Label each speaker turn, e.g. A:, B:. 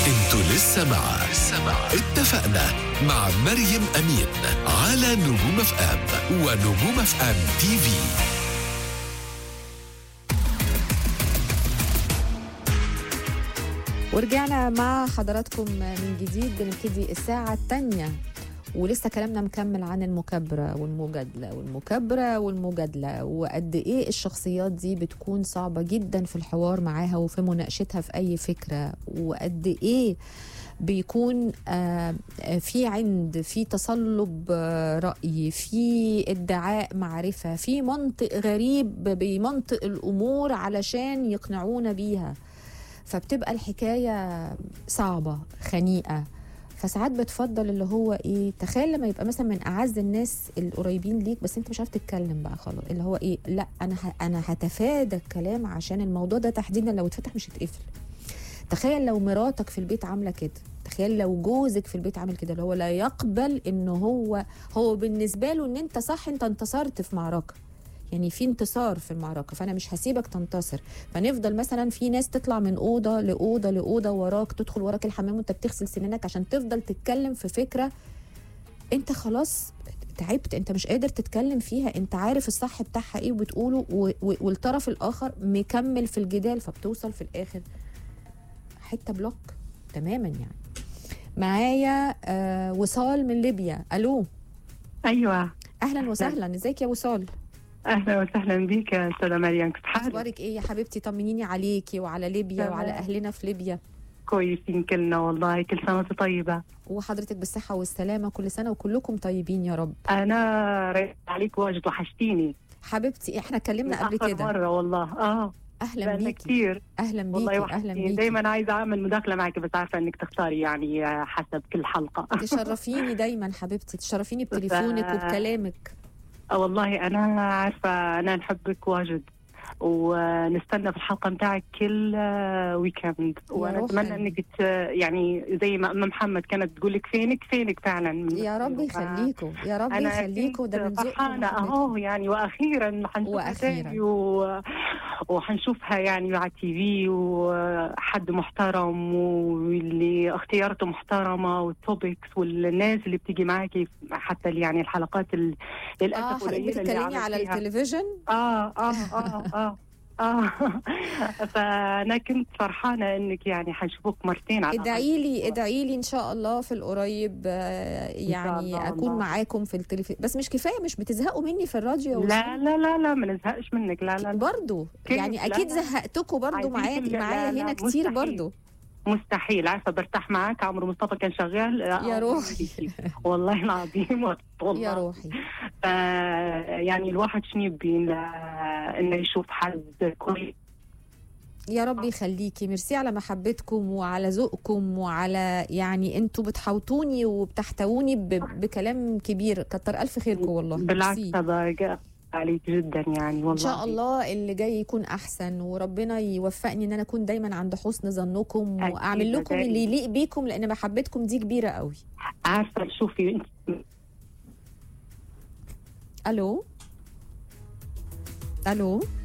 A: انتوا لسه مع اتفقنا مع مريم أمين على نجوم اف ام ونجوم اف ام تي في
B: ورجعنا مع حضراتكم من جديد بنبتدي الساعة الثانية ولسه كلامنا مكمل عن المكابرة والمجادلة والمكابرة والمجادلة وقد إيه الشخصيات دي بتكون صعبة جدا في الحوار معاها وفي مناقشتها في أي فكرة وقد إيه بيكون آه، في عند في تصلب آه، رأي في ادعاء معرفة في منطق غريب بمنطق الأمور علشان يقنعونا بيها فبتبقى الحكاية صعبة خنيقة فساعات بتفضل اللي هو ايه تخيل لما يبقى مثلا من اعز الناس القريبين ليك بس انت مش عارف تتكلم بقى خلاص اللي هو ايه لا انا ه... انا هتفادى الكلام عشان الموضوع ده تحديدا لو اتفتح مش هيتقفل تخيل لو مراتك في البيت عامله كده تخيل لو جوزك في البيت عامل كده اللي هو لا يقبل ان هو هو بالنسبه له ان انت صح انت انتصرت في معركه يعني في انتصار في المعركه فانا مش هسيبك تنتصر فنفضل مثلا في ناس تطلع من اوضه لاوضه لاوضه وراك تدخل وراك الحمام وانت بتغسل سنانك عشان تفضل تتكلم في فكره انت خلاص تعبت انت مش قادر تتكلم فيها انت عارف الصح بتاعها ايه وبتقوله و- و- والطرف الاخر مكمل في الجدال فبتوصل في الاخر حته بلوك تماما يعني معايا آه وصال من ليبيا الو
C: ايوه
B: اهلا وسهلا ازيك يا وصال
C: اهلا وسهلا بيك يا استاذه مريم كيف حالك؟
B: اخبارك ايه يا حبيبتي طمنيني عليكي وعلى ليبيا
C: تمام.
B: وعلى اهلنا في ليبيا
C: كويسين كلنا والله كل سنه وانت طيبه
B: وحضرتك بالصحه والسلامه كل سنه وكلكم طيبين يا رب
C: انا رأيت عليك واجد وحشتيني
B: حبيبتي احنا اتكلمنا قبل
C: آخر
B: كده
C: مره والله اه
B: اهلا
C: بقالنا
B: بيكي
C: كثير
B: اهلا
C: والله
B: بيكي اهلا
C: وحشتيني
B: بيكي
C: دائما عايزه اعمل مداخله معك بس عارفه انك تختاري يعني آه، حسب كل حلقه
B: تشرفيني دايما حبيبتي تشرفيني بتليفونك
C: ف-
B: وبكلامك
C: آه، والله انا عارفه انا نحبك واجد ونستنى في الحلقه متاعك كل آه، ويكند وانا
B: روحي.
C: اتمنى انك ت- يعني زي ما ام محمد كانت تقول لك فينك فينك فعلا من-
B: يا رب
C: ف-
B: يخليكم يا رب
C: انا
B: يخليكم ده من
C: كنت
B: ذوقكم
C: فرحانه
B: وحضرتك.
C: اهو يعني واخيرا حنشوفها
B: وأخيراً.
C: تاني و... وحنشوفها يعني على التي في وحد محترم واللي اختيارته محترمه والتوبكس والناس اللي بتيجي معاكي حتى يعني الحلقات ال...
B: اه
C: للاسف
B: حضرتك
C: قليله اللي
B: بتتكلمي على
C: عملتيها.
B: التلفزيون
C: اه اه اه اه اه فانا كنت فرحانه انك يعني حنشوفك مرتين على الأقل.
B: ادعي لي ادعي لي ان شاء الله في القريب آه، يعني
C: الله
B: اكون
C: والله.
B: معاكم في التلفزيون بس مش كفايه مش بتزهقوا مني في الراديو يا
C: لا لا لا لا ما نزهقش منك لا لا لا
B: برضو
C: كيف؟
B: يعني
C: لا،
B: اكيد
C: لا.
B: زهقتكم برضو
C: عايزين
B: معايا
C: كل- لا،
B: معايا
C: لا،
B: هنا كتير
C: مستحيل.
B: برضو
C: مستحيل عارفه برتاح معاك عمرو مصطفى كان شغال
B: يا روحي.
C: والله العظيم والله
B: يا روحي
C: ف يعني الواحد شنو يبي إن- انه يشوف حد كويس
B: يا رب يخليكي ميرسي على محبتكم وعلى ذوقكم وعلى يعني انتوا بتحوطوني وبتحتووني ب- بكلام كبير كتر الف خيركم والله
C: بالعكس
B: ميرسي.
C: هذا عليك جدا يعني والله
B: ان شاء الله اللي جاي يكون احسن وربنا يوفقني ان انا اكون دايما عند حسن ظنكم
C: أكيد
B: واعمل لكم
C: دايما.
B: اللي يليق بيكم لان محبتكم دي كبيره قوي
C: عارفه شوفي انت
B: الو الو